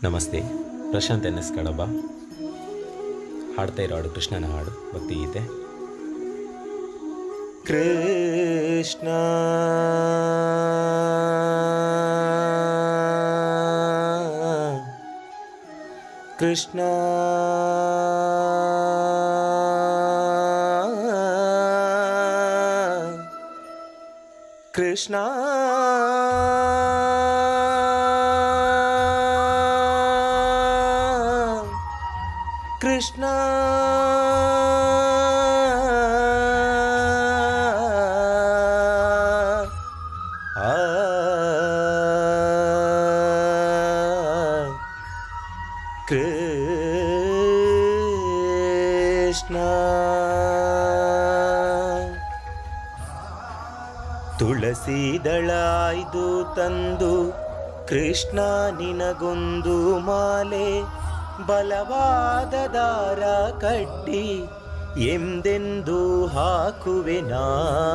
ನಮಸ್ತೆ Prashant N S ಕಡಬ ಹಾಡ್ತಾ ಇರೋ ಹಾಡು ಕೃಷ್ಣನ ಹಾಡು ಭಕ್ತಿಗೀತೆ ಕೃಷ್ಣ ಕೃಷ್ಣ ಕೃಷ್ಣ ಕೃಷ್ಣ ಆ ಕೃಷ್ಣ ತುಳಸಿ ದಳಾಯ್ದು ತಂದು ಕೃಷ್ಣ ನಿನಗೊಂದು ಮಾಲೆ ಬಲವಾದ ದಾರ ಕಟ್ಟಿ ಎಂದೆಂದು ಹಾಕುವೆನಾ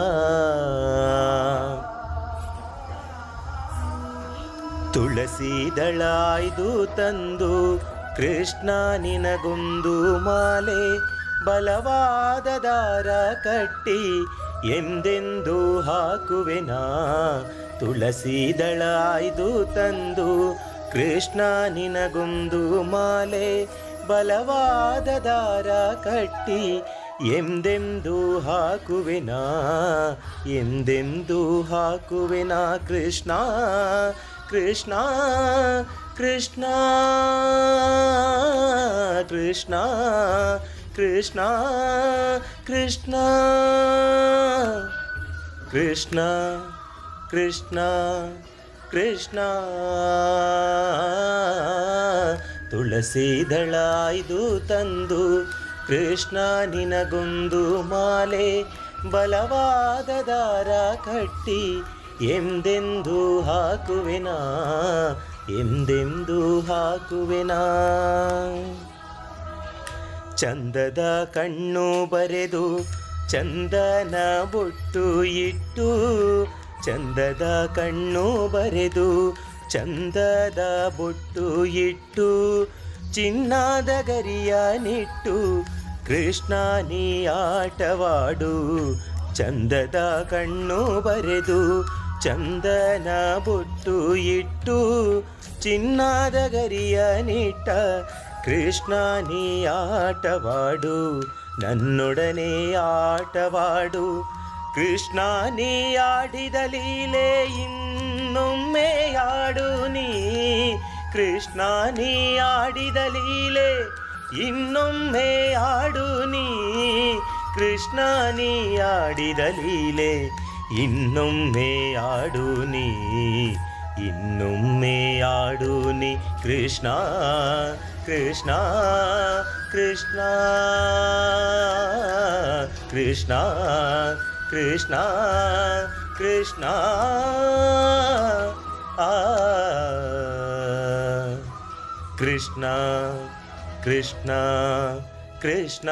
ತುಳಸಿ ದಳಾಯ್ದು ತಂದು ಕೃಷ್ಣ ನಿನಗೊಂದು ಮಾಲೆ ಬಲವಾದ ದಾರ ಕಟ್ಟಿ ಎಂದೆಂದು ಹಾಕುವೆನಾ ತುಳಸಿ ದಳಾಯ್ದು ತಂದು ಕೃಷ್ಣ ನಿನಗೊಂದು ಮಾಲೆ ಬಲವಾದ ದಾರ ಕಟ್ಟಿ ಎಂದೆಂದು ಹಾಕುವೆನಾ ಎಂದೆಂದು ಹಾಕುವೆನಾ ಕೃಷ್ಣ ಕೃಷ್ಣ ಕೃಷ್ಣ ಕೃಷ್ಣ ಕೃಷ್ಣ ಕೃಷ್ಣ ಕೃಷ್ಣ ಕೃಷ್ಣ ಕೃಷ್ಣ ತುಳಸಿ ದಳಾಯ್ದು ತಂದು ಕೃಷ್ಣ ನಿನಗೊಂದು ಮಾಲೆ ಬಲವಾದ ದಾರ ಕಟ್ಟಿ ಎಂದೆಂದು ಹಾಕುವೆನಾ ಎಂದೆಂದು ಹಾಕುವೆನಾ ಚಂದದ ಕಣ್ಣು ಬರೆದು ಚಂದನ ಬೊಟ್ಟು ಇಟ್ಟು ಚಂದದ ಕಣ್ಣು ಬರೆದು ಚಂದದ ಬೊಟ್ಟು ಇಟ್ಟು ಚಿನ್ನದ ಗರಿಯ ನಿಟ್ಟು ಕೃಷ್ಣ ನೀ ಆಟವಾಡು ಚಂದದ ಕಣ್ಣು ಬರೆದು ಚಂದನ ಬೊಟ್ಟು ಇಟ್ಟು ಚಿನ್ನದ ಗರಿಯ ನಿಟ್ಟ ಕೃಷ್ಣ ನೀ ಆಟವಾಡು ನನ್ನೊಡನೆ ಆಟವಾಡು ಕೃಷ್ಣ ನೀ ಆಡಿದ ಲೀಲೆ ಇನ್ನೊಮ್ಮೆ ಆಡು ನೀ ಕೃಷ್ಣ ನೀ ಆಡಿದ ಲೀಲೆ ಇನ್ನೊಮ್ಮೆ ಆಡು ನೀ ಕೃಷ್ಣ ನೀ ಆಡಿದ ಲೀಲೆ ಇನ್ನೊಮ್ಮೆ ಆಡು ನೀ ಇನ್ನೊಮ್ಮೆ ಆಡು ನೀ ಕೃಷ್ಣ ಕೃಷ್ಣ ಕೃಷ್ಣ ಕೃಷ್ಣ ಕೃಷ್ಣ ಕೃಷ್ಣ ಆ ಕೃಷ್ಣ ಕೃಷ್ಣ ಕೃಷ್ಣ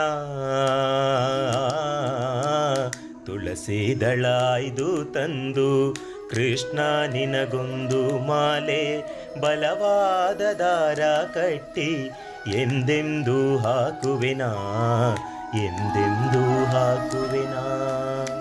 ತುಳಸಿ ದಳಾಯ್ದು ತಂದು ಕೃಷ್ಣ ನಿನಗೊಂದು ಮಾಲೆ ಬಲವಾದ ದಾರ ಕಟ್ಟಿ ಎಂದೆಂದು ಹಾಕುವೆನಾ ಎಂದೆಂದು ಹಾಕುವೆನಾ